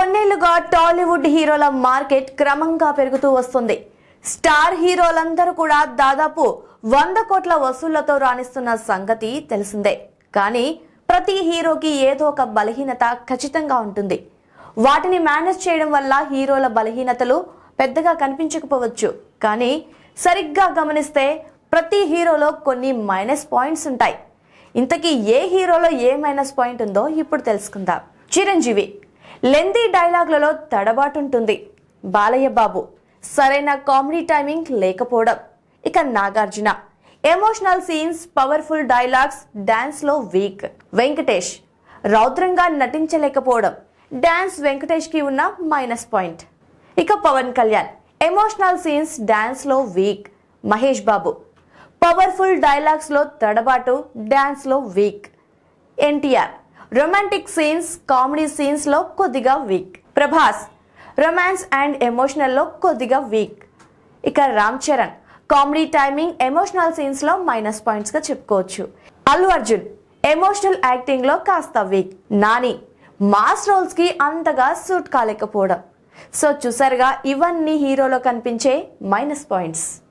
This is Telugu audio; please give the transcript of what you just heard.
కొన్నేళ్లుగా టాలీవుడ్ హీరోల మార్కెట్ క్రమంగా పెరుగుతూ వస్తుంది స్టార్ హీరోలందరూ కూడా దాదాపు వంద కోట్ల వసూళ్లతో రాణిస్తున్న సంగతి తెలిసిందే కానీ ప్రతి హీరోకి ఏదో ఒక బలహీనత ఖచ్చితంగా ఉంటుంది వాటిని మేనేజ్ చేయడం వల్ల హీరోల బలహీనతలు పెద్దగా కనిపించకపోవచ్చు కానీ సరిగ్గా గమనిస్తే ప్రతి హీరోలో కొన్ని మైనస్ పాయింట్స్ ఉంటాయి ఇంతకీ ఏ హీరోలో ఏ మైనస్ పాయింట్ ఉందో ఇప్పుడు తెలుసుకుందాం చిరంజీవి లెందీ డైలాగ్లలో తడబాటుంటుంది బాలయ్య బాబు సరైన కామెడీ టైమింగ్ లేకపోవడం ఇక Nagarjuna emotional scenes powerful dialogues dance లో వీక్ వెంకటేష్ రౌద్రంగా నటించలేకపోవడం డాన్స్ వెంకటేష్ కి ఉన్న మైనస్ పాయింట్ ఇక Pawan Kalyan emotional scenes dance లో weak Mahesh Babu powerful dialogues లో తడబాటు డాన్స్ లో weak NTR romantic scenes comedy scenes లో కొద్దిగా weak Prabhas romance and emotional లో కొద్దిగా వీక్ ఇక Ram Charan comedy timing emotional scenes లో మైనస్ పాయింట్స్ గా చెప్పుకోవచ్చు అల్లు అర్జున్ ఎమోషనల్ యాక్టింగ్ లో కాస్త వీక్ నాని మాస్ రోల్స్ కి అంతగా సూట్ కాలేకపోవడం సో చూసారుగా ఇవన్నీ హీరోలో కనిపించే మైనస్ పాయింట్స్